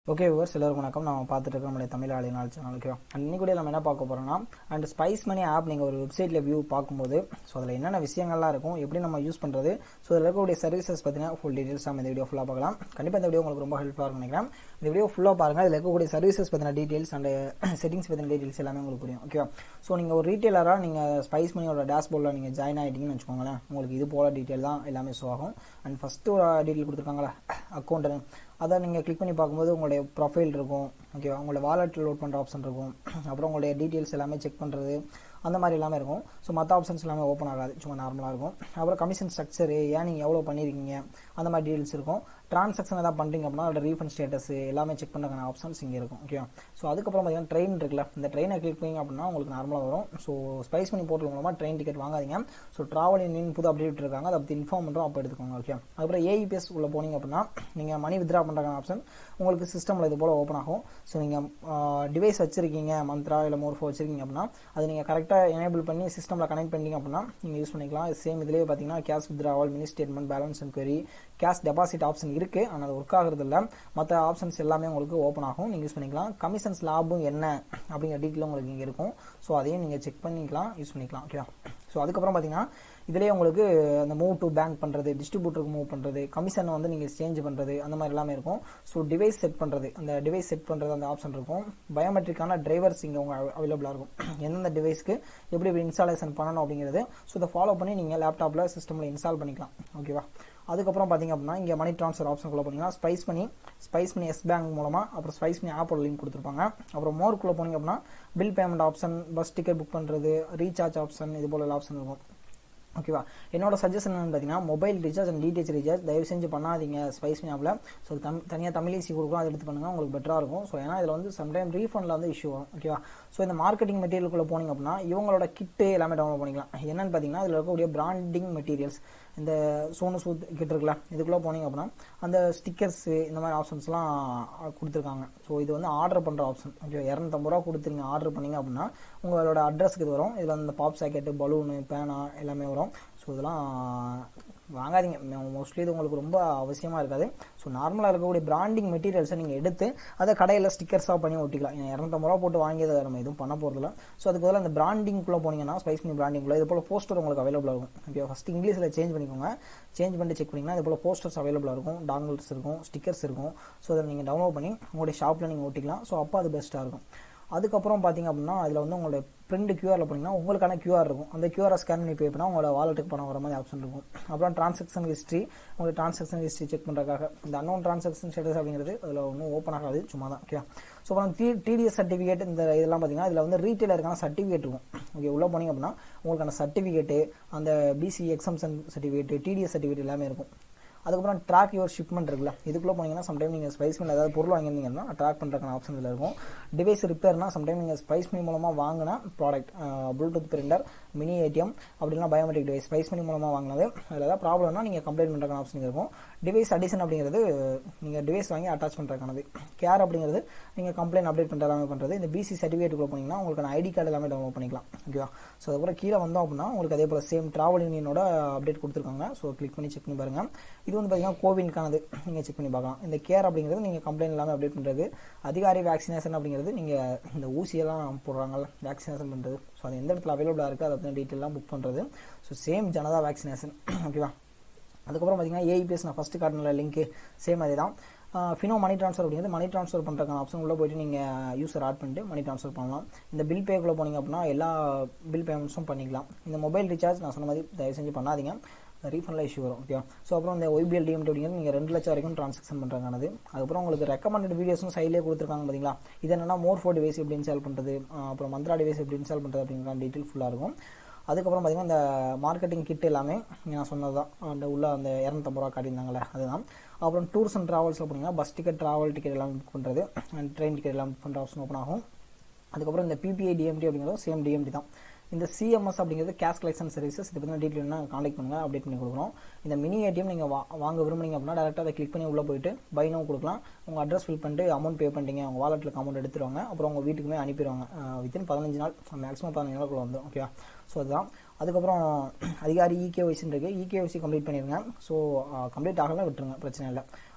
okay viewers எல்லாருக்கும் வணக்கம் நம்ம பார்த்துட்டு இருக்க நம்மளுடைய தமிழ் ஆளி நாள் சேனல் ஓகே இன்னைக்கு கூட நம்ம என்ன பார்க்க போறோம்னா அண்ட் ஸ்பைஸ் மணி ஆப் நீங்கள் ஒரு வெப்சைட்டில் வியூ பார்க்கும்போது ஸோ அதில் என்னென்ன விஷயங்கள்லாம் இருக்கும் எப்படி நம்ம யூஸ் பண்ணுறது ஸோ அதில் இருக்கக்கூடிய சர்வீசஸ் பார்த்தீங்கன்னா ஃபுல் டீட்டெயில்ஸ் நம்ம இந்த வீடியோ ஃபுல்லாக பார்க்கலாம் கண்டிப்பாக இந்த வீடியோ உங்களுக்கு ரொம்ப ஹெல்ப்ஃபுல்லாக இருக்கும் நினைக்கிறேன் இந்த வீடியோ ஃபுல்லாக பாருங்கள் அதில் இருக்கக்கூடிய சர்வீசஸ் பற்றின டீட்டெயில்ஸ் அண்ட் செட்டிங்ஸ் பற்றின டீட்டெயில்ஸ் எல்லாமே உங்களுக்கு புரியும் ஓகே ஸோ நீங்கள் ஒரு ரீட்டெயிலராக நீங்கள் ஸ்பைஸ் மணியோட டேஷ்போர்டில் நீங்கள் ஜாயின் ஆகிட்டீங்கன்னு வச்சுக்கோங்களேன் உங்களுக்கு இது போல டீட்டெயில் தான் எல்லாமே ஷோ ஆகும் அண்ட் ஃபஸ்ட்டு ஒரு டீட்டெயில் கொடுத்துருக்காங்களா அக்கௌண்ட்டு அதை நீங்கள் கிளிக் பண்ணி பார்க்கும்போது உங்களுடைய ப்ரொஃபைல் இருக்கும் ஓகேவா உங்களுடைய வாலெட் லோட் பண்ணுற ஆப்ஷன் இருக்கும் அப்புறம் உங்களுடைய டீட்டெயில்ஸ் எல்லாமே செக் பண்ணுறது அந்த மாதிரி எல்லாமே இருக்கும் ஸோ மற்ற ஆப்ஷன்ஸ் எல்லாமே ஓப்பன் ஆகாது சும்மா நார்மலாக இருக்கும் அப்புறம் கமிஷன் ஸ்ட்ரக்சரு ஏன் நீங்கள் எவ்வளோ பண்ணியிருக்கீங்க அந்த மாதிரி டீட்டெயில்ஸ் இருக்கும் ட்ரான்சாக்ஷன் ஏதாவது பண்ணுறீங்க அப்படின்னா அதோட ரீஃபண்ட் ஸ்டேட்டஸ் எல்லாமே செக் பண்ணுறதுக்கான ஆப்ஷன்ஸ் இங்கே இருக்கும் ஓகேவா ஸோ அதுக்கப்புறம் பார்த்தீங்கன்னா ட்ரெயின் இருக்குல்ல இந்த ட்ரெயினை கிளிக் பண்ணி அப்படின்னா உங்களுக்கு நார்மலாக வரும் ஸோ ஸ்பைஸ் பண்ணி போர்ட்டல் மூலமாக ட்ரெயின் டிக்கெட் வாங்காதீங்க ஸோ ட்ராவல் இன் புது அப்டேட் இருக்காங்க அதை பற்றி இன்ஃபார்ம் பண்ணுறோம் அப்போ எடுத்துக்கோங்க ஓகே அதுக்கப்புறம் ஏஇபிஎஸ் உள்ள போனீங்க அப்படின்னா நீங்கள் மணி வித்ரா பண்ணுறக்கான ஆப்ஷன் உங்களுக்கு சிஸ்டமில் இது போல் ஓப்பன் ஆகும் ஸோ நீங்கள் டிவைஸ் வச்சிருக்கீங்க மந்த்ரா இல்லை மோர்ஃபோ வச்சிருக்கீங்க அப்படின்னா அது நீங்கள் கரெக்டாக எனேபிள் பண்ணி சிஸ்டமில் கனெக்ட் பண்ணிட்டீங்க அப்படின்னா நீங்கள் யூஸ் பண்ணிக்கலாம் சேம் இதுலேயே பார்த்தீங்கன்னா cash withdrawal mini statement balance enquiry cash deposit option இருக்குது ஆனால் அது ஒர்க் ஆகிறது இல்லை மற்ற ஆப்ஷன்ஸ் எல்லாமே உங்களுக்கு ஓப்பன் ஆகும் நீங்கள் யூஸ் பண்ணிக்கலாம் கமிஷன்ஸ் லாபம் என்ன அப்படிங்கிற டீட்டெயில் உங்களுக்கு இங்கே இருக்கும் ஸோ அதையும் நீங்கள் செக் பண்ணிக்கலாம் யூஸ் பண்ணிக்கலாம் ஓகேவா ஸோ அதுக்கப்புறம் பார்த்தீங்கன்னா இதிலேயே உங்களுக்கு அந்த மூவ் டு பேங்க் பண்ணுறது டிஸ்ட்ரிபியூட்டருக்கு மூவ் பண்ணுறது கமிஷனை வந்து நீங்கள் சேஞ்ச் பண்ணுறது அந்த மாதிரி எல்லாமே இருக்கும் ஸோ டிவைஸ் செட் பண்ணுறது அந்த டிவைஸ் செட் பண்ணுறது அந்த ஆப்ஷன் இருக்கும் பயோமெட்ரிக்கான டிரைவர்ஸ் இங்கே உங்க அவைலபிளாக இருக்கும் எந்தெந்த டிவைஸ்க்கு எப்படி எப்படி இன்ஸ்டாலேஷன் பண்ணணும் அப்படிங்கிறது ஸோ இதை ஃபாலோ பண்ணி நீங்கள் லேப்டாப்பில் சிஸ்டமில் இன்ஸ்டால் பண்ணிக்கலாம் ஓகேவா அதுக்கப்புறம் பார்த்தீங்க அப்படின்னா இங்கே மணி ட்ரான்ஸ்ஃபர் ஆப்ஷனுக்குள்ள போனீங்கன்னா ஸ்பைஸ் பண்ணி ஸ்பைஸ் பண்ணி எஸ் பேங்க் மூலமாக அப்புறம் ஸ்பைஸ் பண்ணி ஆப்போட லிங்க் கொடுத்துருப்பாங்க அப்புறம் மோருக்குள்ளே போனீங்க அப்படின்னா bill payment option bus ticket book பண்ணுறது ரீசார்ஜ் ஆப்ஷன் இது போல ஆப்ஷன் இருக்கும் ஓகேவா என்னோட சஜஷன் என்னன்னு பார்த்தீங்கன்னா mobile recharge and DTH recharge தயவு செஞ்சு பண்ணாதீங்க ஸ்பைஸ் ஆப்பில் ஸோ தம் தனியாக தமிழ் ஈஸி கொடுக்கும் அதை எடுத்து பண்ணுங்கள் உங்களுக்கு பெட்டராக இருக்கும் ஸோ ஏன்னா இதில் வந்து சம்டைம் ரீஃபண்டில் வந்து இஷ்யூ வரும் ஓகேவா ஸோ இந்த மார்க்கெட்டிங் மெட்டீரியலுக்குள்ளே போனீங்க அப்படின்னா இவங்களோட கிட்டு எல்லாமே டவுன்லோட் பண்ணிக்கலாம் என்னன்னு பார்த்தீங்கன்னா இதில் இருக்கக்கூடிய பிராண்டிங் மெட்டீரியல்ஸ் இந்த சோனு சூத் கிட்ட இருக்குல்ல இதுக்குள்ளே போனீங்க அப்படின்னா அந்த ஸ்டிக்கர்ஸ் இந்த மாதிரி ஆப்ஷன்ஸ்லாம் கொடுத்துருக்காங்க ஸோ இது வந்து ஆர்டர் பண்ணுற ஆப்ஷன் ஓகே இரநூத்தம்பது ரூபா கொடுத்துருங்க ஆர்டர் பண்ணீங்க அப்படின்னா உங்களோட அட்ரஸ்க்கு இது வரும் இதில் அந்த பாப் சாக்கெட்டு பலூனு பேனா எல்லாமே வரும் ஸோ இதெல்லாம் வாங்காதீங்க மோஸ்ட்லி இது உங்களுக்கு ரொம்ப அவசியமாக இருக்காது ஸோ நார்மலாக இருக்கக்கூடிய பிராண்டிங் மெட்டீரியல்ஸை நீங்கள் எடுத்து அதை கடையில் ஸ்டிக்கர்ஸாக பண்ணி ஒட்டிக்கலாம் இரநூத்தம்பது ரூபா போட்டு வாங்கியதை நம்ம எதுவும் பண்ண போகிறதில்ல ஸோ அதுக்கு பதிலாக அந்த பிராண்டிங்குள்ளே போனீங்கன்னா ஸ்பைஸ் பண்ணி பிராண்டிங்குள்ளே இது போல் போஸ்டர் உங்களுக்கு அவைலபிளாக இருக்கும் ஓகே ஃபஸ்ட் இங்கிலீஷில் சேஞ்ச் பண்ணிக்கோங்க சேஞ்ச் பண்ணிட்டு செக் பண்ணிங்கன்னா இது போல் போஸ்டர்ஸ் அவைலபிளாக இருக்கும் டாங்கிள்ஸ் இருக்கும் ஸ்டிக்கர்ஸ் இருக்கும் ஸோ அதை நீங்கள் டவுன்லோட் பண்ணி உங்களுடைய ஷாப்பில் நீங்கள் ஒட்டிக்கலாம் ஸோ அப்போ அது பெஸ்ட்டாக இருக்கும் அதுக்கப்புறம் பார்த்தீங்க அப்படின்னா அதில் வந்து உங்களுடைய பிரிண்ட் கியூஆரில் போனீங்கன்னா உங்களுக்கான கியூஆர் இருக்கும் அந்த கியூஆரை ஸ்கேன் பண்ணி பே பண்ணால் உங்களோட வாலெட்டுக்கு பணம் வர மாதிரி ஆப்ஷன் இருக்கும் அப்புறம் ட்ரான்சாக்ஷன் ஹிஸ்ட்ரி உங்களுக்கு ட்ரான்சாக்ஷன் ஹிஸ்ட்ரி செக் பண்ணுறதுக்காக இந்த அன்னோன் ட்ரான்சாக்ஷன் ஸ்டேட்டஸ் அப்படிங்கிறது அதில் ஒன்றும் ஓப்பன் ஆகாது சும்மா தான் ஓகே ஸோ அப்புறம் டி டிடிஎஸ் சர்டிஃபிகேட் இந்த இதெல்லாம் பார்த்தீங்கன்னா இதில் வந்து ரீட்டெயிலருக்கான சர்டிஃபிகேட் இருக்கும் ஓகே உள்ளே போனீங்க அப்படின்னா உங்களுக்கான சர்டிஃபிகேட்டு அந்த PC exemption certificate TDS certificate எல்லாமே இருக்கும் அதுக்கப்புறம் ட்ராக் யுவர் ஷிப்மெண்ட் இருக்குல்ல இதுக்குள்ளே போனீங்கன்னா சம்டைம் நீங்கள் ஸ்பைஸ் மில் ஏதாவது பொருள் வாங்கியிருந்தீங்கன்னா ட்ராக் பண்ணுறதுக்கான ஆப்ஷன் இதில் இருக்கும் டிவைஸ் ரிப்பேர்னா சம்டைம் நீங்கள் ஸ்பைஸ் மில் மூலமாக வாங்கின product Bluetooth printer mini ATM அப்படின்னா பயோமெட்ரிக் டிவைஸ் ஸ்பைஸ் மில் மூலமாக வாங்கினது அதில் ஏதாவது ப்ராப்ளம்னா நீங்கள் கம்ப்ளைண்ட் பண்ணுறதுக்கான ஆப்ஷன் இருக்கும் டிவைஸ் அடிஷன் அப்படிங்கிறது நீங்கள் டிவைஸ் வாங்கி அட்டாச் பண்ணுறதுக்கானது கேர் அப்படிங்கிறது நீங்கள் கம்ப்ளைண்ட் அப்டேட் பண்ணுற எல்லாமே பண்ணுறது இந்த பிசி சர்டிஃபிகேட்டுக்குள்ள போனீங்கன்னா உங்களுக்கு ஐடி கார்டு எல்லாமே டவுன்லோட் பண்ணிக்கலாம் ஓகேவா ஸோ அதுக்கப்புறம் கீழே வந்தோம் அப்படின்னா உங்களுக்கு அதே போல் சேம் ட்ராவல் யூனியனோட அப்டேட் கொடுத்துருக்காங்க ஸோ கிளிக் பண்ணி செக் பண்ணி பாருங்கள் இது வந்து பார்த்தீங்கன்னா கோவின்கானது நீங்கள் செக் பண்ணி பார்க்கலாம் இந்த கேர் அப்படிங்கிறது நீங்கள் கம்ப்ளைண்ட் எல்லாமே அப்டேட் பண்ணுறது அதிகாரி வேக்சினேஷன் அப்படிங்கிறது நீங்கள் இந்த ஊசியெல்லாம் போடுறாங்கல்ல வேக்சினேஷன் பண்ணுறது ஸோ அது எந்த இடத்துல அவைலபிளாக இருக்குது அதை பற்றின டீட்டெயிலாம் புக் பண்ணுறது ஸோ சேம் ஜனதா வேக்சினேஷன் ஓகேவா அதுக்கப்புறம் பார்த்தீங்கன்னா ஏஇபிஎஸ் நான் ஃபஸ்ட்டு காட்டின லிங்க்கு சேம் அதே தான் ஃபினோ மணி ட்ரான்ஸ்ஃபர் அப்படிங்கிறது மணி ட்ரான்ஸ்ஃபர் பண்ணுறதுக்கான ஆப்ஷன் உள்ளே போயிட்டு நீங்கள் யூஸர் ஆட் பண்ணிட்டு மணி ட்ரான்ஸ்ஃபர் பண்ணலாம் இந்த பில் பேக்குள்ளே போனீங்க அப்படின்னா எல்லா பில் பேமெண்ட்ஸும் பண்ணிக்கலாம் இந்த மொபைல் ரீசார்ஜ் நான் சொன்ன மாதிரி தயவு செஞ்சு பண்ணாதீங்க ரீஃபண்டில் இஷ்யூ வரும் ஓகே ஸோ அப்புறம் இந்த ஒய்பிஎல் டிஎம்டி அப்படிங்கிறது நீங்கள் ரெண்டு லட்சம் வரைக்கும் ட்ரான்சாக்ஷன் பண்ணுறாங்கனது அதுக்கப்புறம் உங்களுக்கு ரெக்கமெண்டட் வீடியோஸும் சைட்லேயே கொடுத்துருக்காங்க பார்த்தீங்களா இது என்னன்னா மோர் ஃபோர் டிவைஸ் எப்படி இன்ஸ்டால் பண்ணுறது அப்புறம் மந்த்ரா டிவைஸ் எப்படி இன்ஸ்டால் பண்ணுறது அப்படிங்கிற டீட்டெயில் ஃபுல்லாக இருக்கும் அதுக்கப்புறம் பார்த்தீங்கன்னா இந்த மார்க்கெட்டிங் கிட் எல்லாமே நான் சொன்னது தான் அந்த உள்ள அந்த இரநூத்தம்பது ரூபா காட்டியிருந்தாங்களே அதுதான் அப்புறம் டூர்ஸ் அண்ட் ட்ராவல்ஸில் போனீங்கன்னா பஸ் டிக்கெட் ட்ராவல் டிக்கெட் எல்லாம் புக் பண்ணுறது அண்ட் ட்ரெயின் டிக்கெட் எல்லாம் புக் பண்ணுற ஆப்ஷன் ஓப்பன் ஆகும் அதுக்கப்புறம் இந்த பிபிஐ டிஎம்டி அப்படிங்கிறது சேம் டிஎம்டி தான் இந்த சிஎம்எஸ் அப்படிங்கிறது கேஷ் கலெக்ஷன் சர்வீசஸ் இது பற்றின டீட்டெயில் கான்டெக்ட் பண்ணுங்கள் அப்டேட் பண்ணி கொடுக்குறோம் இந்த மினி ஏடிஎம் நீங்கள் வா வாங்க விரும்புனீங்க அப்படின்னா டேரெக்டாக அதை கிளிக் பண்ணி உள்ளே போயிட்டு பை நோ கொடுக்கலாம் உங்கள் அட்ரஸ் ஃபில் பண்ணிட்டு அமௌண்ட் பே பண்ணிட்டீங்க உங்கள் வாலெட்டில் அமௌண்ட் எடுத்துருவாங்க அப்புறம் உங்கள் வீட்டுக்குமே அனுப்பிடுவாங்க வித்தின் பதினஞ்சு நாள் மேக்ஸிமம் பதினஞ்சு நாளுக்குள்ள வந்துடும் ஓகேவா ஸோ அதுதான் அதுக்கப்புறம் அதிகாரி இகேஒய்சின்னு இருக்குது இகேஒய்சி கம்ப்ளீட் பண்ணிடுங்க ஸோ கம்ப்ளீட் ஆகலாம் விட்டுருங்க பிரச்சனை இல்லை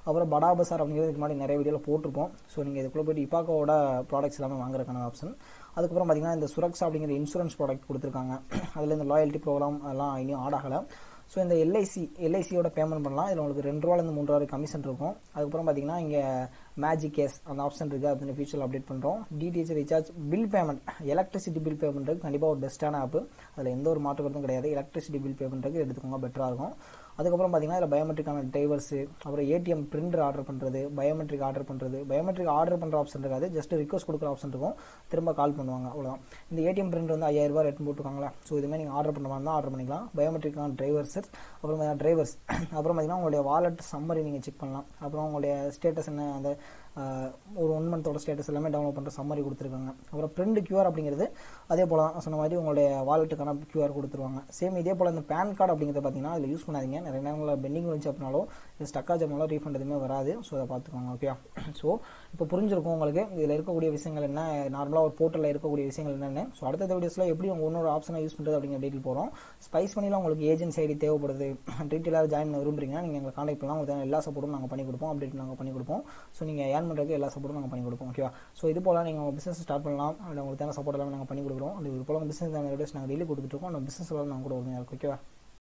அப்புறம் படா பசார் அப்படிங்கிறது இதுக்கு முன்னாடி நிறைய வீடியோவில் போட்டிருப்போம் ஸோ நீங்கள் இதுக்குள்ளே போயிட்டு இப்பாக்கோட ப்ராடக்ட்ஸ் எல்லாமே வாங்குறதுக்கான ஆப்ஷன் அதுக்கப்புறம் பார்த்தீங்கன்னா இந்த சுரக்ஷா அப்படிங்கிற இன்சூரன்ஸ் ப்ராடக்ட் கொடுத்துருக்காங்க அதில் இந்த லாயல்ட்டி ப்ரோக்ராம் அதெல்லாம் இன்னும் ஆட் ஆகலை ஸோ இந்த எல்ஐசி எல்ஐசியோட பேமெண்ட் பண்ணலாம் இதில் உங்களுக்கு ரெண்டு ரூபாலேருந்து மூணு ரூபா கமிஷன் இருக்கும் அதுக்கப்புறம் பார்த்தீங்கன்னா இங்கே மேஜிக் கேஸ் அந்த ஆப்ஷன் இருக்குது அது ஃபியூச்சரில் அப்டேட் பண்ணுறோம் DTH recharge bill payment electricity bill pay பண்ணுறதுக்கு கண்டிப்பாக ஒரு பெஸ்ட்டான ஆப் அதில் எந்த ஒரு மாற்று கருத்தும் கிடையாது எலக்ட்ரிசிட்டி பில் பே பண்ணுறதுக்கு எடுத்துக்கோங்க பெட்டராக இருக்கும் அதுக்கப்புறம் பார்த்தீங்கன்னா இதில் பயோமெட்ரிக்கான டிரைவர்ஸு அப்புறம் ஏடிஎம் பிரிண்டர் ஆர்டர் பண்ணுறது பயோமெட்ரிக் ஆர்டர் பண்ணுறது பயோமெட்ரிக் ஆர்டர் பண்ணுற ஆப்ஷன் இருக்காது ஜஸ்ட் ரிக்வஸ்ட் கொடுக்குற ஆப்ஷன் இருக்கும் திரும்ப கால் பண்ணுவாங்க அவ்வளோதான் இந்த ஏடிஎம் பிரிண்டர் வந்து ஐயாயிரம் ரூபாய் ரேட் போட்டுருக்காங்களா ஸோ இதுமாதிரி நீங்கள் ஆர்டர் பண்ண மாதிரி தான் ஆர்டர் பண்ணிக்கலாம் பயோமெட்ரிக்கான டிரைவர்ஸ் அப்புறம் டிரைவர்ஸ் அப்புறம் பார்த்தீங்கன்னா உங்களுடைய வாலெட் சம்மரி நீங்கள் செக் பண்ணலாம் அப்புறம் உங்களுடைய ஸ்டேட்டஸ் என்ன அந்த ஒரு ஒன் மந்தோட ஸ்டேட்டஸ் எல்லாமே டவுன்லோட் பண்ணுற சம்மரி கொடுத்துருக்காங்க அப்புறம் பிரிண்ட் கியூஆர் அப்படிங்கிறது அதே போல் தான் சொன்ன மாதிரி உங்களுடைய வாலெட்டுக்கான கியூஆர் கொடுத்துருவாங்க சேம் இதே போல் இந்த பேன் கார்டு அப்படிங்கிறத பார்த்தீங்கன்னா அதில் யூஸ் பண்ணாதீங்க நிறைய நேரங்களில் பெண்டிங் வந்துச்சு அப்படின்னாலும் இது ஸ்டக் ஆச்சனாலும் ரீஃபண்ட் எதுவுமே வராது ஸோ அதை பார்த்துக்கோங்க ஓகே ஸோ இப்போ புரிஞ்சிருக்கும் உங்களுக்கு இதில் இருக்கக்கூடிய விஷயங்கள் என்ன நார்மலாக ஒரு போர்ட்டலில் இருக்கக்கூடிய விஷயங்கள் என்னென்ன ஸோ அடுத்த வீடியோஸில் எப்படி உங்கள் ஒன்னொரு ஆப்ஷனை யூஸ் பண்ணுறது அப்படிங்கிற டீட்டெயில் போகிறோம் ஸ்பைஸ் பண்ணியில் உங்களுக்கு ஏஜென்சி ஐடி தேவைப்படுது டீட்டெயிலாக ஜாயின் விரும்புறீங்கன்னா நீங்கள் எங்களை கான்டாக்ட் பண்ணலாம் உங்களுக்கு எல்லா சப்போர்ட்டும் நாங்கள் பண்ணி கொடுப்போம் அப்டேட் நாங்கள் பண்ணி கொடுப்போம் ஸோ நீங்கள் ஏர்ன் பண்ணுறதுக்கு எல்லா சப்போர்ட்டும் நாங்கள் பண்ணி கொடுப்போம் ஓகேவா ஸோ இது போல் நீங்கள் உங்கள் பிஸ்னஸ் ஸ்டார்ட் பண்ணலாம் அதில் உங்களுக்கு தேவை சப்போர்ட் எல்லாமே நாங்கள் பண்ணி கொடுக்குறோம் அது இது போல் பிஸ்னஸ் வீடியோஸ் நாங்கள் டெய்லி கொடுத்துட்ருக்கோம் அந்த பிஸ்னஸ் எல்லாம் நாங்கள் கூட உறுதியாக இருக்கும் ஓகேவா